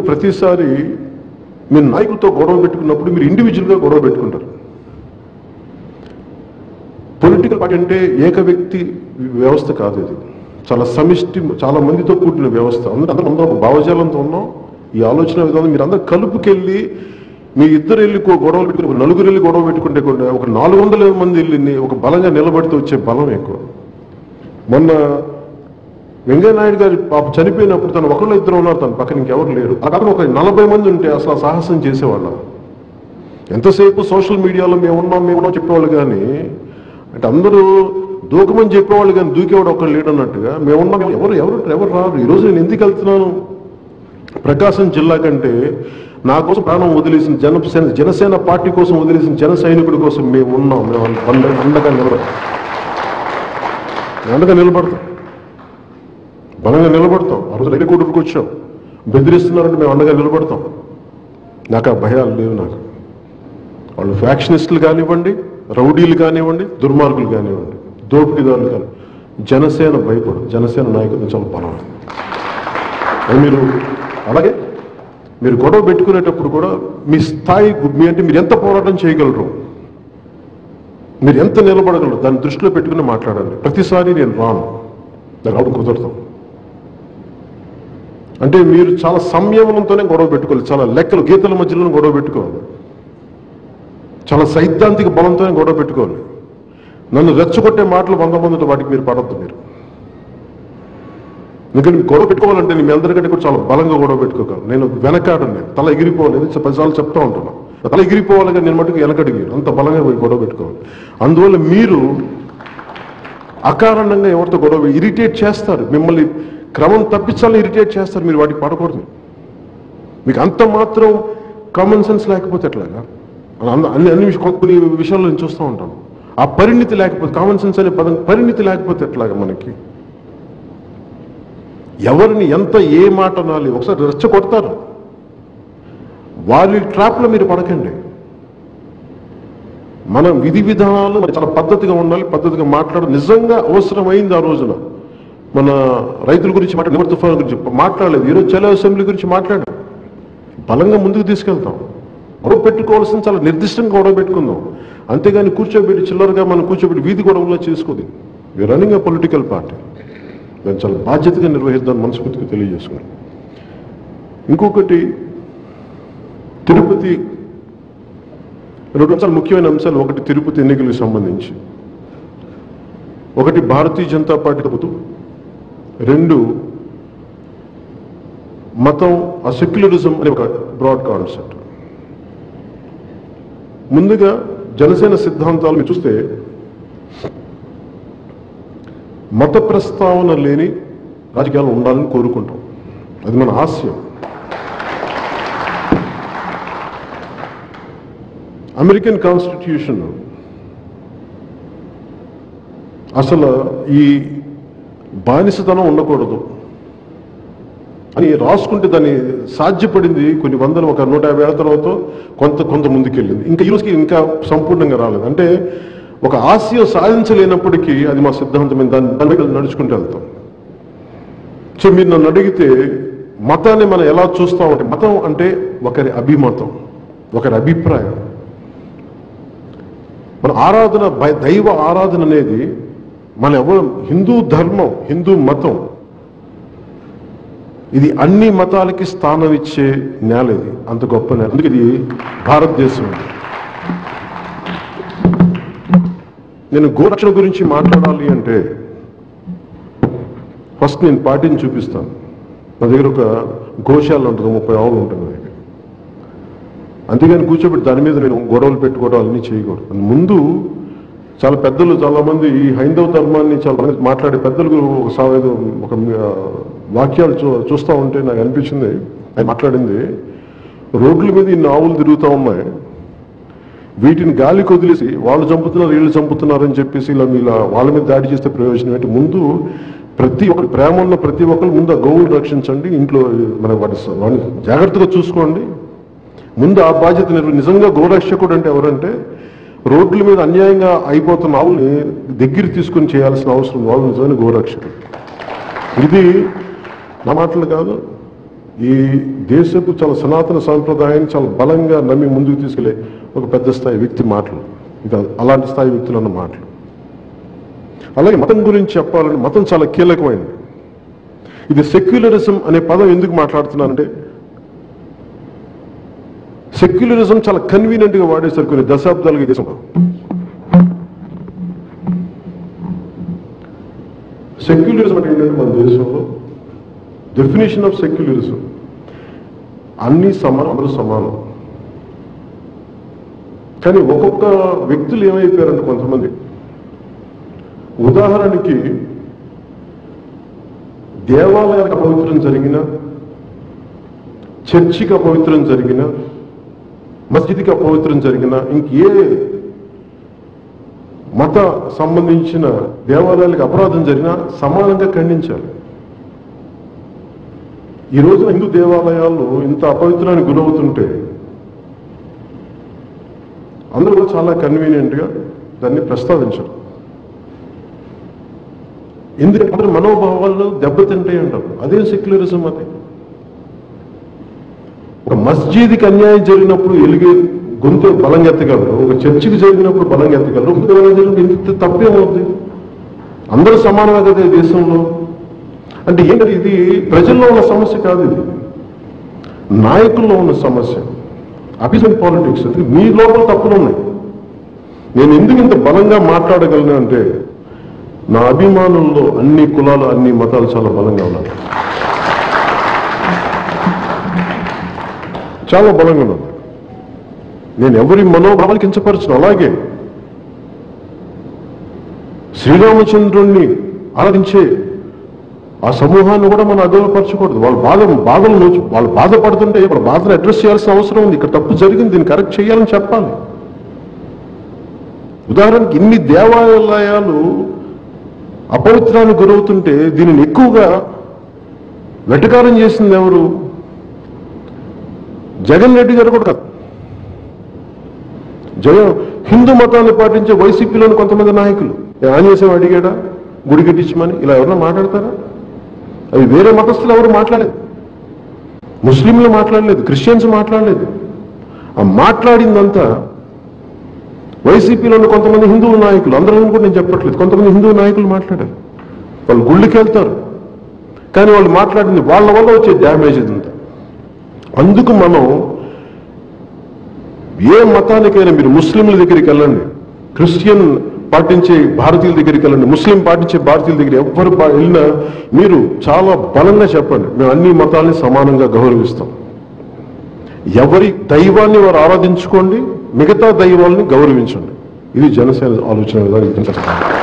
ప్రతిసారి మీరు నాయకులతో గొడవ పెట్టుకున్నప్పుడు మీరు ఇండివిజువల్గా గొడవ పెట్టుకుంటారు పొలిటికల్ పార్టీ అంటే ఏక వ్యక్తి వ్యవస్థ కాదు ఇది చాలా సమిష్టి చాలా మందితో కూడిన వ్యవస్థ అందరూ అందరం అందరం ఒక భావజాలంతో ఉన్నాం ఈ ఆలోచన విధానం మీరు అందరూ కలుపుకెళ్ళి మీ ఇద్దరు వెళ్ళి కో- గొడవలు పెట్టుకుని ఒక నలుగురు వెళ్ళి గొడవ పెట్టుకుంటే కూడా ఒక నాలుగు వందల మంది వెళ్ళి ఒక బలంగా నిలబడితే వచ్చే బలం ఎక్కువ మొన్న వెంకయ్య నాయుడు గారు పాప చనిపోయినప్పుడు తను ఒకళ్ళు ఇద్దరు ఉన్నారు తన పక్కన ఇంకెవరు లేరు అలా కాకుండా ఒక నలభై మంది ఉంటే అసలు ఆ సాహసం చేసేవాళ్ళం ఎంతసేపు సోషల్ మీడియాలో మేము ఉన్నాం మేము ఉన్నాం చెప్పేవాళ్ళు కానీ అంటే అందరూ దూకమని చెప్పేవాళ్ళు కానీ దూకేవాడు ఒకళ్ళు లేడు అన్నట్టుగా మేమున్నాం ఎవరు ఎవరు ఎవరు రారు ఈరోజు నేను ఎందుకు వెళ్తున్నాను ప్రకాశం జిల్లా కంటే నా కోసం ప్రాణం వదిలేసిన జనసేన జనసేన పార్టీ కోసం వదిలేసిన జన సైనికుడి కోసం మేము ఉన్నాం మేము అండ- అండగా నిలబడతాం మేము అండగా నిలబడతాం బలంగా నిలబడతాం ఆ రోజు రైలు కూతురుకు వచ్చాం బెదిరిస్తున్నారంటే మేము అండగా నిలబడతాం నాకు ఆ భయాలు లేవు నాకు వాళ్ళు ఫ్యాక్షనిస్టులు కానివ్వండి రౌడీలు కానివ్వండి దుర్మార్గులు కానివ్వండి దోపిడీదారులు కానీ జనసేన భయపడదు జనసేన నాయకులు చాలా బలం అది మీరు అలాగే మీరు గొడవ పెట్టుకునేటప్పుడు కూడా మీ స్థాయి గు- మీ అంటే మీరు ఎంత పోరాటం చేయగలరు మీరు ఎంత నిలబడగలరు దాన్ని దృష్టిలో పెట్టుకుని మాట్లాడాలి ప్రతిసారి నేను రాను నాకు రావడం కుదరదు అంటే మీరు చాలా సంయమనంతోనే గొడవ పెట్టుకోవాలి చాలా లెక్కలు గీతల మధ్యలోనే గొడవ పెట్టుకోవాలి చాలా సైద్ధాంతిక బలంతోనే గొడవ పెట్టుకోవాలి నన్ను రెచ్చగొట్టే మాటలు వంద మందితో వాటికి మీరు పడద్దు మీరు ఎందుకంటే మీరు గొడవ పెట్టుకోవాలంటే నేను మీ అందరికంటే కూడా చాలా బలంగా గొడవ పెట్టుకోగలను నేను వెనకాడను నేను తల ఎగిరిపోవాలి ఇది పదిసార్లు చెప్తా ఉంటాను తల ఎగిరిపోవాలి కానీ నేను మటుకు వెనకడిగి అంత బలంగా పోయి గొడవ పెట్టుకోవాలి అందువల్ల మీరు అకారణంగా ఎవరితో గొడవ ఇరిటేట్ చేస్తారు మిమ్మల్ని క్రమం తప్పించాలని ఇరిటేట్ చేస్తారు మీరు వాటికి పడకూడదు మీకు అంత మాత్రం కామన్ సెన్స్ లేకపోతే ఎట్లాగా అన్ని అన్ని అన్ని విష- కొన్ని విషయాల్లో నేను చూస్తూ ఉంటాను ఆ పరిణితి లేకపోతే కామన్ సెన్స్ అనే పదం పరిణితి లేకపోతే ఎట్లాగా మనకి ఎవరిని ఎంత ఏ మాట అనాలి ఒకసారి రెచ్చ కొడతారు వారి ట్రాప్లో మీరు పడకండి మన విధి విధానాలు మరి చాలా పద్ధతిగా ఉండాలి పద్ధతిగా మాట్లాడ నిజంగా అవసరమైంది ఆ రోజున మన రైతుల గురించి మాట్లాడి నివర్ తుఫాను గురించి మాట్లాడలేదు ఈరోజు చలో అసెంబ్లీ గురించి మాట్లాడాం బలంగా ముందుకు తీసుకెళ్తాం గొడవ పెట్టుకోవాల్సిన చాలా నిర్దిష్టంగా గొడవ పెట్టుకుందాం అంతేగాని కూర్చోబెట్టి చిల్లరగా మనం కూర్చోబెట్టి వీధి గొడవలో చేసుకోదు we running a political party దాన్ని చాలా బాధ్యతగా నిర్వహిద్దాం మనస్ఫూర్తిగా తెలియజేసుకున్నాం ఇంకొకటి తిరుపతి రెండు అంశాలు ముఖ్యమైన అంశాలు ఒకటి తిరుపతి ఎన్నికలకు సంబంధించి ఒకటి భారతీయ జనతా పార్టీ తప్పుతూ రెండు మతం ఆ సెక్యులరిజం అనే ఒక బ్రాడ్ కాన్సెప్ట్ ముందుగా జనసేన సిద్ధాంతాలు మీరు చూస్తే మత ప్రస్తావన లేని రాజకీయాలు ఉండాలని కోరుకుంటాం అది మన ఆశయం అమెరికన్ కాన్స్టిట్యూషన్ అసలు ఈ బానిసతనం ఉండకూడదు అని రాసుకుంటే దాన్ని సాధ్యపడింది కొన్ని వందలు ఒక నూట యాభై ఏళ్ళ తర్వాత కొంత కొంత ముందుకెళ్ళింది ఇంకా ఈ రోజుకి ఇంకా సంపూర్ణంగా రాలేదు అంటే ఒక ఆశయం సాధించలేనప్పటికీ అది మా సిద్ధాంతమైన దాన్ని దాని మీద నడుచుకుంటూ వెళ్తాం సో మీరు నన్ను అడిగితే మతాన్ని మనం ఎలా చూస్తామంటే మతం అంటే ఒకరి అభిమతం ఒకరి అభిప్రాయం మన ఆరాధన భై- దైవ ఆరాధన అనేది మన ఎవరు హిందూ ధర్మం హిందూ మతం ఇది అన్ని మతాలకి స్థానం ఇచ్చే నేల ఇది అంత గొప్ప నేల అందుకే ఇది భారతదేశం నేను గోరక్షణ గురించి మాట్లాడాలి అంటే ఫస్ట్ నేను పార్టీని చూపిస్తాను నా దగ్గర ఒక గోశాల ఉంటుంది ముప్పై ఆవులు ఉంటుంది నా దగ్గర అంతేగాని కూర్చోబెట్టి దాని మీద నేను గొడవలు పెట్టుకోవడం అన్నీ చేయకూడదు ముందు చాలా పెద్దలు చాలా మంది ఈ హైందవ ధర్మాన్ని చాలా మంది మాట్లాడే పెద్దలు ఒక సా- ఏదో ఒక ఆ, వాక్యాలు చూ చూస్తూ ఉంటే నాకు అనిపించింది ఆయన మాట్లాడింది రోడ్ల మీద ఇన్ని ఆవులు తిరుగుతూ ఉన్నాయి వీటిని గాలికి వదిలేసి వాళ్ళు చంపుతున్నారు వీళ్ళు చంపుతున్నారు అని చెప్పేసి ఇలా ఇలా వాళ్ళ మీద దాడి చేస్తే ప్రయోజనం ఏంటి ముందు ప్రతి ఒక్కరి ప్రేమ ఉన్న ప్రతి ఒక్కరు ముందు ఆ గోవులు రక్షించండి ఇంట్లో మన వాటి స- వాడిని జాగ్రత్తగా చూసుకోండి ముందు ఆ బాధ్యత నిర్వ నిజంగా గోరక్షకుడు అంటే ఎవరంటే రోడ్ల మీద అన్యాయంగా అయిపోతున్న ఆవుల్ని దగ్గర తీసుకొని చేయాల్సిన అవసరం వాళ్ళు నిజమైన గోరక్షకుడు ఇది నా మాటలు కాదు ఈ దేశపు చాలా సనాతన సాంప్రదాయాన్ని చాలా బలంగా నమ్మి ముందుకు తీసుకెళ్లే ఒక పెద్ద స్థాయి వ్యక్తి మాటలు ఇది అలాంటి స్థాయి వ్యక్తులు అన్న మాటలు అలాగే మతం గురించి చెప్పాలని మతం చాలా కీలకమైనది ఇది సెక్యులరిజం అనే పదం ఎందుకు మాట్లాడుతున్నానంటే సెక్యులరిజం చాలా కన్వీనియంట్ గా వాడేశారు కొన్ని దశాబ్దాలుగా ఈ దేశంలో సెక్యులరిజం అంటే ఏంటంటే మన దేశంలో డెఫినేషన్ ఆఫ్ సెక్యులరిజం అన్ని సమానం అందరూ సమానం కానీ ఒక్కొక్క వ్యక్తులు ఏమైపోయారంటే కొంతమంది ఉదాహరణకి దేవాలయాలకు అపవిత్రం జరిగిన చర్చికి అపవిత్రం జరిగిన మస్జిద్కి అపవిత్రం జరిగిన ఇంకే మత సంబంధించిన దేవాలయాలకు అపరాధం జరిగినా సమానంగా ఖండించాలి ఈ రోజున హిందూ దేవాలయాలు ఇంత అపవిత్రానికి గురవుతుంటే అందరూ కూడా చాలా కన్వీనియంట్ గా దాన్ని ప్రస్తావించరు ఎందుకంటే అందరి మనోభావాలు దెబ్బతింటాయి అంటారు అదే సెక్యులరిజం అది ఒక మస్జీద్కి అన్యాయం జరిగినప్పుడు ఎలిగే గొంతు బలంగా ఎత్తగలరు ఒక చర్చికి జరిగినప్పుడు బలంగా ఎత్తగలరు ఇంత బలంగా జరిగినప్పుడు ఇంత తప్పేమవుతుంది అందరూ సమానమే కదా ఈ దేశంలో అంటే ఏంటంటే ఇది ప్రజల్లో ఉన్న సమస్య కాదు ఇది నాయకుల్లో ఉన్న సమస్య అఫీసెంట్ పాలిటిక్స్ అది మీ లోపల తప్పులు ఉన్నాయి నేను ఎందుకు ఇంత బలంగా మాట్లాడగలను అంటే నా అభిమానుల్లో అన్ని కులాలు అన్ని మతాలు చాలా బలంగా ఉన్నాయి చాలా బలంగా ఉన్నాను నేను ఎవరి మనోభావాలు కించపరచను అలాగే శ్రీరామచంద్రుణ్ణి ఆరాధించే ఆ సమూహాన్ని కూడా మనం అగౌరవపరచకూడదు వాళ్ళ బాధ బాధలు నోచు వాళ్ళు బాధపడుతుంటే వాళ్ళ బాధను అడ్రస్ చేయాల్సిన అవసరం ఉంది ఇక్కడ తప్పు జరిగింది దీన్ని కరెక్ట్ చేయాలని చెప్పాలి ఉదాహరణకి ఇన్ని దేవాలయాలు అపవిత్రానికి గురవుతుంటే దీనిని ఎక్కువగా వెటకారం చేసింది ఎవరు జగన్ రెడ్డి గారు కూడా కాదు జగన్ హిందూ మతాన్ని పాటించే వైసీపీలోని కొంతమంది నాయకులు ఆంజనేయం అడిగాడా గుడి కట్టించమని ఇలా ఎవరన్నా మాట్లాడతారా అవి వేరే మతస్థులు ఎవరు మాట్లాడలేదు ముస్లింలు మాట్లాడలేదు క్రిస్టియన్స్ మాట్లాడలేదు ఆ మాట్లాడిందంతా వైసీపీలోని కొంతమంది హిందూ నాయకులు అందరూ కూడా నేను చెప్పట్లేదు కొంతమంది హిందూ నాయకులు మాట్లాడారు వాళ్ళు గుళ్ళకి వెళ్తారు కానీ వాళ్ళు మాట్లాడింది వాళ్ళ వల్ల వచ్చే డ్యామేజ్ ఇదంతా అందుకు మనం ఏ మతానికైనా మీరు ముస్లింల దగ్గరికి వెళ్ళండి క్రిస్టియన్ పాటించే భారతీయుల దగ్గరికి వెళ్ళండి ముస్లిం పాటించే భారతీయుల దగ్గర ఎవ్వరు పా- వెళ్ళినా మీరు చాలా బలంగా చెప్పండి మేము అన్ని మతాల్ని సమానంగా గౌరవిస్తాం ఎవరి దైవాన్ని వారు ఆరాధించుకోండి మిగతా దైవాల్ని గౌరవించండి ఇది జనసేన ఆలోచన విధానం